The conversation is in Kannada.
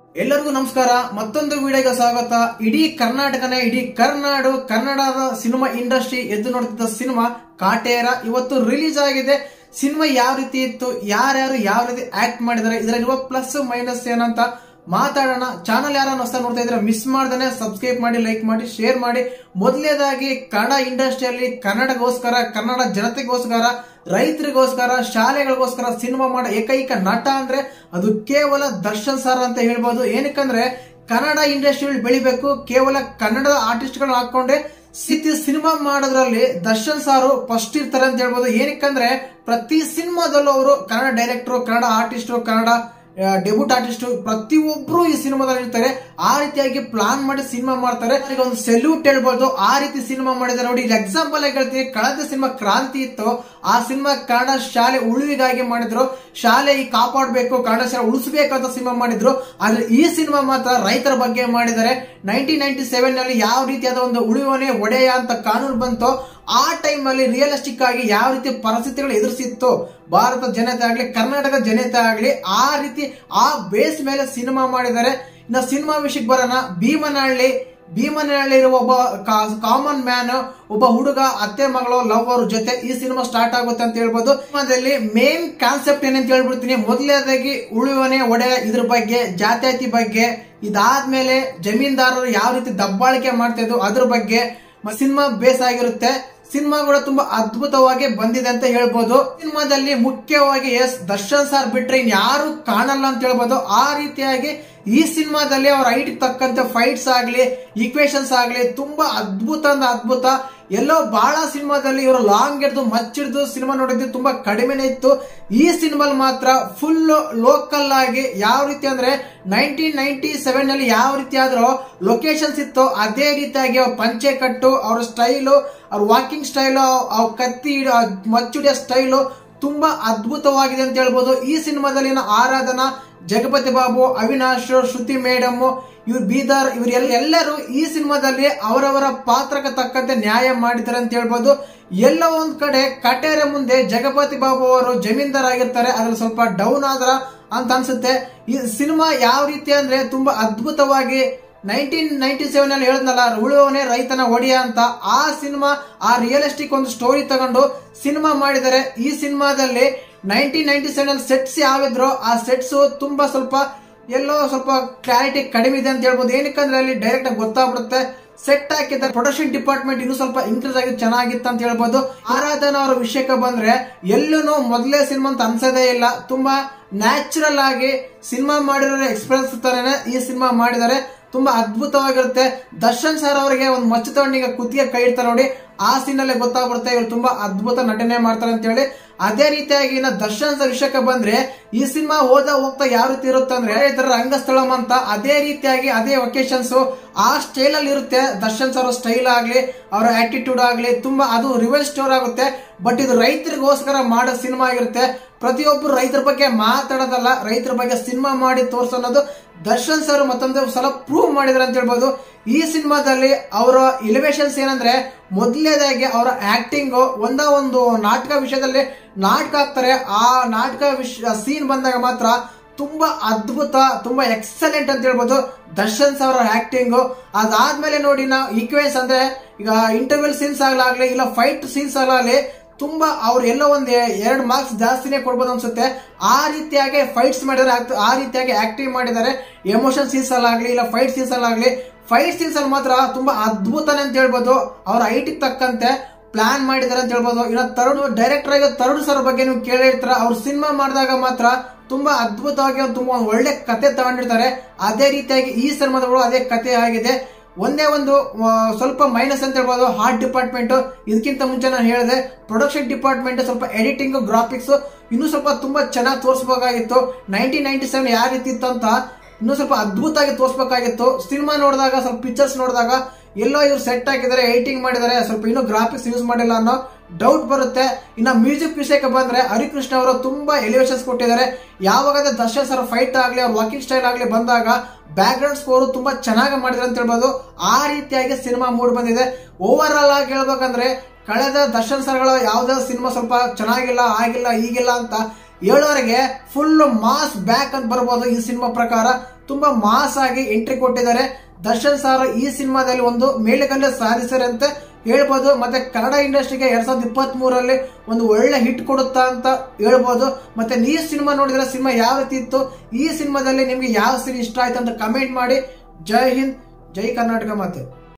ಎಲ್ಲರಿಗೂ ನಮಸ್ಕಾರ ಮತ್ತೊಂದು ವಿಡಿಯೋಗೆ ಸ್ವಾಗತ ಇಡೀ ಕರ್ನಾಟಕನ ಇಡೀ ಕರ್ನಾಡು ಕನ್ನಡದ ಸಿನಿಮಾ ಇಂಡಸ್ಟ್ರಿ ಎದ್ದು ನೋಡ್ತಿದ್ದ ಸಿನಿಮಾ ಕಾಟೇರ ಇವತ್ತು ರಿಲೀಸ್ ಆಗಿದೆ ಸಿನಿಮಾ ಯಾವ ರೀತಿ ಇತ್ತು ಯಾರ್ಯಾರು ಯಾವ ರೀತಿ ಆಕ್ಟ್ ಮಾಡಿದ್ದಾರೆ ಇದರಲ್ಲಿರುವ ಪ್ಲಸ್ ಮೈನಸ್ ಏನಂತ ಮಾತಾಡೋಣ ಚಾನಲ್ ಯಾರನ್ನ ಹೊಸ ನೋಡ್ತಾ ಇದ್ರೆ ಮಿಸ್ ಮಾಡ್ದೇನೆ ಸಬ್ಸ್ಕ್ರೈಬ್ ಮಾಡಿ ಲೈಕ್ ಮಾಡಿ ಶೇರ್ ಮಾಡಿ ಮೊದಲನೇದಾಗಿ ಕನ್ನಡ ಇಂಡಸ್ಟ್ರಿಯಲ್ಲಿ ಕನ್ನಡಗೋಸ್ಕರ ಕನ್ನಡ ಜನತೆಗೋಸ್ಕರ ರೈತರಿಗೋಸ್ಕರ ಶಾಲೆಗಳಿಗೋಸ್ಕರ ಸಿನಿಮಾ ಮಾಡೋ ಏಕೈಕ ನಟ ಅಂದ್ರೆ ಅದು ಕೇವಲ ದರ್ಶನ್ ಸರ್ ಅಂತ ಹೇಳ್ಬೋದು ಏನಕ್ಕಂದ್ರೆ ಕನ್ನಡ ಇಂಡಸ್ಟ್ರಿಯಲ್ಲಿ ಬೆಳಿಬೇಕು ಕೇವಲ ಕನ್ನಡದ ಆರ್ಟಿಸ್ಟ್ಗಳನ್ನ ಹಾಕೊಂಡೆ ಸ್ಥಿತಿ ಸಿನಿಮಾ ಮಾಡೋದ್ರಲ್ಲಿ ದರ್ಶನ್ ಸಾರು ಫಸ್ಟ್ ಇರ್ತಾರೆ ಅಂತ ಹೇಳ್ಬೋದು ಏನಕ್ಕಂದ್ರೆ ಪ್ರತಿ ಸಿನಿಮಾದಲ್ಲೂ ಅವರು Kannada director Kannada artist Kannada debut artist ಪ್ರತಿಯೊಬ್ರು ಈ ಸಿನಿಮಾದಲ್ಲಿ ಇರ್ತಾರೆ ಆ ರೀತಿಯಾಗಿ ಪ್ಲಾನ್ ಮಾಡಿ ಸಿನಿಮಾ ಮಾಡ್ತಾರೆ ಈಗ ಒಂದು ಸೆಲ್ಯೂಟ್ ಹೇಳ್ಬೋದು ಆ ರೀತಿ ಸಿನಿಮಾ ಮಾಡಿದ್ದಾರೆ ನೋಡಿ ಇಲ್ಲಿ ಎಕ್ಸಾಂಪಲ್ ಆಗಿ ಹೇಳ್ತೀನಿ ಕಳೆದ ಸಿನಿಮಾ ಕ್ರಾಂತಿ ಇತ್ತು ಆ ಸಿನಿಮಾ ಕನ್ನಡ ಶಾಲೆ ಉಳಿವಿಗಾಗಿ ಮಾಡಿದ್ರು ಶಾಲೆ ಈ ಕಾಪಾಡಬೇಕು ಕನ್ನಡ ಶಾಲೆ ಉಳಿಸಬೇಕಂತ ಸಿನಿಮಾ ಮಾಡಿದ್ರು ಆದ್ರೆ ಈ ಸಿನಿಮಾ ಮಾತ್ರ ರೈತರ ಬಗ್ಗೆ ಮಾಡಿದ್ದಾರೆ ನೈನ್ಟೀನ್ ನೈನ್ಟಿ ಸೆವೆನ್ ನಲ್ಲಿ ಯಾವ ರೀತಿಯಾದ ಒಂದು ಉಳಿವನೆ ಒಡೆಯ ಅಂತ ಕಾನೂನು ಬಂತು ಆ ಟೈಮ್ ಅಲ್ಲಿ ರಿಯಲಿಸ್ಟಿಕ್ ಆಗಿ ಯಾವ ರೀತಿ ಪರಿಸ್ಥಿತಿಗಳು ಎದುರಿಸಿತ್ತು ಭಾರತ ಜನತೆ ಆಗ್ಲಿ ಕರ್ನಾಟಕ ಜನತೆ ಆಗ್ಲಿ ಆ ರೀತಿ ಆ ಬೇಸ್ ಮೇಲೆ ಸಿನಿಮಾ ಮಾಡಿದ್ದಾರೆ ಇನ್ನು ಸಿನಿಮಾ ವಿಷಯಕ್ಕೆ ಬರೋಣ ಭೀಮನಹಳ್ಳಿ ಭೀಮನಹಳ್ಳಿ ಇರುವ ಒಬ್ಬ ಕಾಮನ್ ಮ್ಯಾನ್ ಒಬ್ಬ ಹುಡುಗ ಅತ್ತೆ ಮಗಳು ಲವ್ ಅವ್ರ ಜೊತೆ ಈ ಸಿನಿಮಾ ಸ್ಟಾರ್ಟ್ ಆಗುತ್ತೆ ಅಂತ ಹೇಳ್ಬೋದು ಸಿನಿಮಾದಲ್ಲಿ ಮೇನ್ ಕಾನ್ಸೆಪ್ಟ್ ಏನಂತ ಹೇಳ್ಬಿಡ್ತೀನಿ ಮೊದಲನೇದಾಗಿ ಉಳುವನೆ ಒಡೆ ಇದ್ರ ಬಗ್ಗೆ ಜಾತ್ಯಾತಿ ಬಗ್ಗೆ ಇದಾದ್ಮೇಲೆ ಜಮೀನ್ದಾರರು ಯಾವ ರೀತಿ ದಬ್ಬಾಳಿಕೆ ಮಾಡ್ತಾ ಇದ್ರು ಅದ್ರ ಬಗ್ಗೆ ಸಿನಿಮಾ ಬೇಸ್ ಆಗಿರುತ್ತೆ ಸಿನಿಮಾ ಕೂಡ ತುಂಬಾ ಅದ್ಭುತವಾಗಿ ಬಂದಿದೆ ಅಂತ ಹೇಳ್ಬೋದು ಸಿನಿಮಾದಲ್ಲಿ ಮುಖ್ಯವಾಗಿ ಎಸ್ ದರ್ಶನ್ ಸರ್ ಬಿಟ್ರೆ ಇನ್ ಯಾರು ಕಾಣಲ್ಲ ಅಂತ ಹೇಳ್ಬೋದು ಆ ರೀತಿಯಾಗಿ ಈ ಸಿನಿಮಾದಲ್ಲಿ ಅವ್ರ ಹೈಟ್ ತಕ್ಕಂತೆ ಫೈಟ್ಸ್ ಆಗ್ಲಿ ಈಕ್ವೇಶನ್ಸ್ ಆಗ್ಲಿ ತುಂಬಾ ಅದ್ಭುತ ಅಂದ್ರೆ ಅದ್ಭುತ ಎಲ್ಲೋ ಬಹಳ ಸಿನಿಮಾದಲ್ಲಿ ಇವರು ಲಾಂಗ್ ಹಿಡಿದು ಮಚ್ಚಿಡ್ದು ಸಿನಿಮಾ ನೋಡಿದ್ದು ತುಂಬಾ ಕಡಿಮೆನೇ ಇತ್ತು ಈ ಸಿನಿಮಾಲ್ ಮಾತ್ರ ಫುಲ್ ಲೋಕಲ್ ಆಗಿ ಯಾವ ರೀತಿ ಅಂದ್ರೆ ನೈನ್ಟೀನ್ ನೈನ್ಟಿ ಸೆವೆನ್ ನಲ್ಲಿ ಯಾವ ರೀತಿ ಆದ್ರೂ ಲೊಕೇಶನ್ಸ್ ಇತ್ತು ಅದೇ ರೀತಿಯಾಗಿ ಅವ್ರ ಪಂಚೆ ಕಟ್ಟು ಅವ್ರ ಸ್ಟೈಲು ಅವ್ರ ವಾಕಿಂಗ್ ಸ್ಟೈಲು ಅವ್ರ ಕತ್ತಿ ಮಚ್ಚುಡಿಯೋ ಸ್ಟೈಲು ತುಂಬಾ ಅದ್ಭುತವಾಗಿದೆ ಅಂತ ಹೇಳ್ಬೋದು ಈ ಸಿನಿಮಾದಲ್ಲಿನ ಆರಾಧನಾ ಜಗಪತಿ ಬಾಬು ಅವಿನಾಶ್ ಶ್ರುತಿ ಮೇಡಮ್ ಇವ್ರು ಬೀದರ್ ಇವ್ರು ಎಲ್ಲರೂ ಈ ಸಿನಿಮಾದಲ್ಲಿ ಅವರವರ ಪಾತ್ರಕ್ಕೆ ತಕ್ಕಂತೆ ನ್ಯಾಯ ಮಾಡಿದ್ದಾರೆ ಅಂತ ಹೇಳ್ಬೋದು ಎಲ್ಲ ಒಂದ್ ಕಡೆ ಕಟೇರೆ ಮುಂದೆ ಜಗಪತಿ ಬಾಬು ಅವರು ಜಮೀನ್ದಾರ್ ಆಗಿರ್ತಾರೆ ಅದ್ರಲ್ಲಿ ಸ್ವಲ್ಪ ಡೌನ್ ಆದ್ರ ಅಂತ ಅನ್ಸುತ್ತೆ ಈ ಸಿನಿಮಾ ಯಾವ ರೀತಿ ಅಂದ್ರೆ ತುಂಬಾ ಅದ್ಭುತವಾಗಿ ನೈನ್ಟೀನ್ ನೈನ್ಟಿ ಸೆವೆನ್ ಅಲ್ಲಿ ಹೇಳಿದ್ನಲ್ಲ ಉಳುವವನೇ ರೈತನ ಒಡೆಯ ಅಂತ ಆ ಸಿನಿಮಾ ಆ ರಿಯಲಿಸ್ಟಿಕ್ ಒಂದು ಸ್ಟೋರಿ ತಗೊಂಡು ಸಿನಿಮಾ ಮಾಡಿದ್ದಾರೆ ಈ ಸಿನಿಮಾದಲ್ಲಿ ನೈನ್ಟೀನ್ ನೈನ್ಟಿ ಸೆವೆನ್ ಅಲ್ಲಿ ಸೆಟ್ಸ್ ಯಾವಿದ್ರು ಆ ಸೆಟ್ಸ್ ತುಂಬಾ ಸ್ವಲ್ಪ ಎಲ್ಲೋ ಸ್ವಲ್ಪ ಕ್ಲಾರಿಟಿ ಕಡಿಮೆ ಇದೆ ಅಂತ ಹೇಳ್ಬೋದು ಏನಕ್ಕಂದ್ರೆ ಅಲ್ಲಿ ಡೈರೆಕ್ಟ್ ಆಗಿ ಗೊತ್ತಾಗ್ಬಿಡುತ್ತೆ ಸೆಟ್ ಹಾಕಿದ್ದಾರೆ ಪ್ರೊಡಕ್ಷನ್ ಡಿಪಾರ್ಟ್ಮೆಂಟ್ ಇನ್ನೂ ಸ್ವಲ್ಪ ಇನ್ಕ್ರೀಸ್ ಆಗಿ ಚೆನ್ನಾಗಿತ್ತು ಅಂತ ಹೇಳ್ಬೋದು ಆರಾಧನಾ ಅವರ ವಿಷಯಕ್ಕೆ ಬಂದ್ರೆ ಎಲ್ಲೂ ಮೊದಲೇ ಸಿನಿಮಾ ಅಂತ ಅನ್ಸೋದೇ ಇಲ್ಲ ತುಂಬಾ ನ್ಯಾಚುರಲ್ ಆಗಿ ಸಿನಿಮಾ ಮಾಡಿರೋ ಎಕ್ಸ್ಪೀರಿಯನ್ಸ್ ತರನೇ ಈ ಸಿನಿಮಾ ಮಾಡಿದ್ದಾರೆ ತುಂಬಾ ಅದ್ಭುತವಾಗಿರುತ್ತೆ ದರ್ಶನ್ ಸರ್ ಅವರಿಗೆ ಒಂದು ಮಚ್ಚು ತಗೊಂಡಿಗೆ ಕುತ್ತಿಗೆ ಕೈ ಇಡ್ತಾರೆ ನೋಡಿ ಆ ಸೀನ್ ಅಲ್ಲೇ ಗೊತ್ತಾಗ್ಬಿಡುತ್ತೆ ಇವ್ರು ತುಂಬಾ ಅದ್ಭುತ ನಟನೆ ಮಾಡ್ತಾರೆ ಅಂತ ಹೇಳಿ ಅದೇ ರೀತಿಯಾಗಿ ಇನ್ನ ದರ್ಶನ್ ಸರ್ ವಿಷಯಕ್ಕೆ ಬಂದ್ರೆ ಈ ಸಿನಿಮಾ ಹೋದ ಹೋಗ್ತಾ ಯಾವ ರೀತಿ ಇರುತ್ತೆ ಅಂದ್ರೆ ಇದರ ರಂಗಸ್ಥಳಂ ಅಂತ ಅದೇ ರೀತಿಯಾಗಿ ಅದೇ ಒಕೇಶನ್ಸ್ ಆ ಸ್ಟೈಲ್ ಅಲ್ಲಿ ಇರುತ್ತೆ ದರ್ಶನ್ ಸರ್ ಸ್ಟೈಲ್ ಆಗ್ಲಿ ಅವರ ಆಟಿಟ್ಯೂಡ್ ಆಗ್ಲಿ ತುಂಬಾ ಅದು ರಿವೆಲ್ ಸ್ಟೋರ್ ಆಗುತ್ತೆ ಬಟ್ ಇದು ರೈತರಿಗೋಸ್ಕರ ಮಾಡೋ ಸಿನಿಮಾ ಆಗಿರುತ್ತೆ ಪ್ರತಿಯೊಬ್ಬರು ರೈತರ ಬಗ್ಗೆ ಮಾತಾಡೋದಲ್ಲ ರೈತರ ಬಗ್ಗೆ ಸಿನಿಮಾ ಮಾಡಿ ತೋರ್ಸೋದು ದರ್ಶನ್ ಸರ್ ಮತ್ತೊಂದು ಸಲ ಪ್ರೂವ್ ಮಾಡಿದ್ರೆ ಅಂತ ಹೇಳ್ಬೋದು ಈ ಸಿನಿಮಾದಲ್ಲಿ ಅವರ ಇಲಿವೇಶನ್ಸ್ ಏನಂದ್ರೆ ಮೊದಲನೇದಾಗಿ ಅವರ ಆಕ್ಟಿಂಗ್ ಒಂದ ಒಂದು ನಾಟಕ ವಿಷಯದಲ್ಲಿ ನಾಟಕ ಆಗ್ತಾರೆ ಆ ನಾಟಕ ವಿಷಯ ಸೀನ್ ಬಂದಾಗ ಮಾತ್ರ ತುಂಬಾ ಅದ್ಭುತ ತುಂಬಾ ಎಕ್ಸಲೆಂಟ್ ಅಂತ ಹೇಳ್ಬೋದು ದರ್ಶನ್ ಸರ್ ಅವರ ಆಕ್ಟಿಂಗ್ ಅದಾದ್ಮೇಲೆ ನೋಡಿ ನಾವು ಈಕ್ವೆನ್ಸ್ ಅಂದ್ರೆ ಈಗ ಇಂಟರ್ವ್ಯೂಲ್ ಸೀನ್ಸ್ ಆಗ್ಲಾಗ್ಲಿ ಇಲ್ಲ ಫೈಟ್ ಸೀನ್ಸ್ ಆಗ್ಲಾಗ್ಲಿ ತುಂಬಾ ಅವ್ರು ಎಲ್ಲೋ ಒಂದ್ ಎರಡು ಮಾರ್ಕ್ಸ್ ಜಾಸ್ತಿನೇ ಕೊಡ್ಬೋದು ಅನ್ಸುತ್ತೆ ಆ ರೀತಿಯಾಗಿ ಫೈಟ್ಸ್ ಮಾಡಿದಾರೆ ಆ ರೀತಿಯಾಗಿ ಆಕ್ಟಿಂಗ್ ಮಾಡಿದ್ದಾರೆ ಎಮೋಷನ್ ಸೀನ್ಸ್ ಅಲ್ಲಾಗ್ಲಿ ಇಲ್ಲ ಫೈಟ್ ಸೀನ್ಸ್ ಅಲ್ಲಾಗ್ಲಿ ಫೈಟ್ ಸೀನ್ಸ್ ಅಲ್ಲಿ ಮಾತ್ರ ತುಂಬಾ ಅದ್ಭುತನೇ ಅಂತ ಹೇಳ್ಬೋದು ಅವ್ರ ಐಟಿಗೆ ತಕ್ಕಂತೆ ಪ್ಲಾನ್ ಮಾಡಿದಾರೆ ಅಂತ ಹೇಳ್ಬೋದು ಇನ್ನು ತರುಣ್ ಡೈರೆಕ್ಟರ್ ಆಗಿ ತರುಣ್ ಸರ್ ಬಗ್ಗೆ ನೀವು ಕೇಳಿರ್ತಾರ ಅವ್ರು ಸಿನಿಮಾ ಮಾಡಿದಾಗ ಮಾತ್ರ ತುಂಬಾ ಅದ್ಭುತವಾಗಿ ತುಂಬಾ ಒಂದು ಒಳ್ಳೆ ಕತೆ ತಗೊಂಡಿರ್ತಾರೆ ಅದೇ ರೀತಿಯಾಗಿ ಈ ಸಿನಿಮಾದಗಳು ಅದೇ ಕತೆ ಆಗಿದೆ ಒಂದೇ ಒಂದು ಸ್ವಲ್ಪ ಮೈನಸ್ ಅಂತ ಹೇಳ್ಬೋದು ಹಾರ್ಟ್ ಡಿಪಾರ್ಟ್ಮೆಂಟ್ ಇದಕ್ಕಿಂತ ಮುಂಚೆ ನಾನು ಹೇಳಿದೆ ಪ್ರೊಡಕ್ಷನ್ ಡಿಪಾರ್ಟ್ಮೆಂಟ್ ಸ್ವಲ್ಪ ಎಡಿಟಿಂಗ್ ಗ್ರಾಫಿಕ್ಸ್ ಇನ್ನೂ ಸ್ವಲ್ಪ ತುಂಬಾ ಚೆನ್ನಾಗಿ ತೋರಿಸಬೇಕಾಗಿತ್ತು ನೈನ್ಟೀನ್ ನೈನ್ಟಿ ಸೆವೆನ್ ಯಾವ ರೀತಿ ಇತ್ತು ಅಂತ ಇನ್ನೂ ಸ್ವಲ್ಪ ಅದ್ಭುತವಾಗಿ ತೋರಿಸಬೇಕಾಗಿತ್ತು ಸಿನಿಮಾ ನೋಡಿದಾಗ ಸ್ವಲ್ಪ ಪಿಕ್ಚರ್ಸ್ ನೋಡಿದಾಗ ಎಲ್ಲೋ ಇವ್ರು ಸೆಟ್ ಹಾಕಿದ್ದಾರೆ ಎಡಿಟಿಂಗ್ ಮಾಡಿದ್ದಾರೆ ಸ್ವಲ್ಪ ಇನ್ನೂ ಗ್ರಾಫಿಕ್ಸ್ ಯೂಸ್ ಮಾಡಿಲ್ಲ ಅನ್ನೋ ಡೌಟ್ ಬರುತ್ತೆ ಇನ್ನ ಮ್ಯೂಸಿಕ್ ವಿಷಯಕ್ಕೆ ಬಂದ್ರೆ ಹರಿಕೃಷ್ಣ ಅವರು ತುಂಬಾ ಎಲಿವೇಶನ್ಸ್ ಕೊಟ್ಟಿದ್ದಾರೆ ಯಾವಾಗ ದರ್ಶನ್ ಸರ್ ಫೈಟ್ ಆಗ್ಲಿ ಅವ್ರ ವಾಕಿಂಗ್ ಸ್ಟೈಲ್ ಆಗ್ಲಿ ಬಂದಾಗ ಬ್ಯಾಕ್ ಗ್ರೌಂಡ್ ಸ್ಕೋರ್ ತುಂಬಾ ಚೆನ್ನಾಗಿ ಮಾಡಿದ್ರೆ ಅಂತ ಹೇಳ್ಬೋದು ಆ ರೀತಿಯಾಗಿ ಸಿನಿಮಾ ಮೂಡ್ ಬಂದಿದೆ ಓವರ್ ಆಲ್ ಆಗಿ ಹೇಳ್ಬೇಕಂದ್ರೆ ಕಳೆದ ದರ್ಶನ್ ಸರ್ಗಳ ಯಾವ್ದಾದ್ರು ಸಿನಿಮಾ ಸ್ವಲ್ಪ ಚೆನ್ನಾಗಿಲ್ಲ ಆಗಿಲ್ಲ ಈಗಿಲ್ಲ ಅಂತ ಏಳುವರೆಗೆ ಫುಲ್ ಮಾಸ್ ಬ್ಯಾಕ್ ಅಂತ ಬರ್ಬೋದು ಈ ಸಿನಿಮಾ ಪ್ರಕಾರ ತುಂಬಾ ಮಾಸ್ ಆಗಿ ಎಂಟ್ರಿ ಕೊಟ್ಟಿದ್ದಾರೆ ದರ್ಶನ್ ಸರ್ ಈ ಸಿನಿಮಾದಲ್ಲಿ ಒಂದು ಮೇಲುಗಲ್ಲು ಸಾಧಿಸ್ತಾರೆ ಅಂತ ಹೇಳ್ಬೋದು ಮತ್ತೆ ಕನ್ನಡ ಇಂಡಸ್ಟ್ರಿಗೆ ಎರಡ್ ಸಾವಿರದ ಇಪ್ಪತ್ತ್ ಮೂರಲ್ಲಿ ಒಂದು ಒಳ್ಳೆ ಹಿಟ್ ಕೊಡುತ್ತಾ ಅಂತ ಹೇಳ್ಬೋದು ಮತ್ತೆ ಈ ಸಿನಿಮಾ ನೋಡಿದ್ರೆ ಸಿನಿಮಾ ಯಾವ ರೀತಿ ಇತ್ತು ಈ ಸಿನಿಮಾದಲ್ಲಿ ನಿಮ್ಗೆ ಯಾವ ಸೀನ್ ಇಷ್ಟ ಆಯ್ತು ಅಂತ ಕಮೆಂಟ್ ಮಾಡಿ ಜೈ ಹಿಂದ್ ಜೈ ಕರ್ನಾಟಕ ಮಾತೆ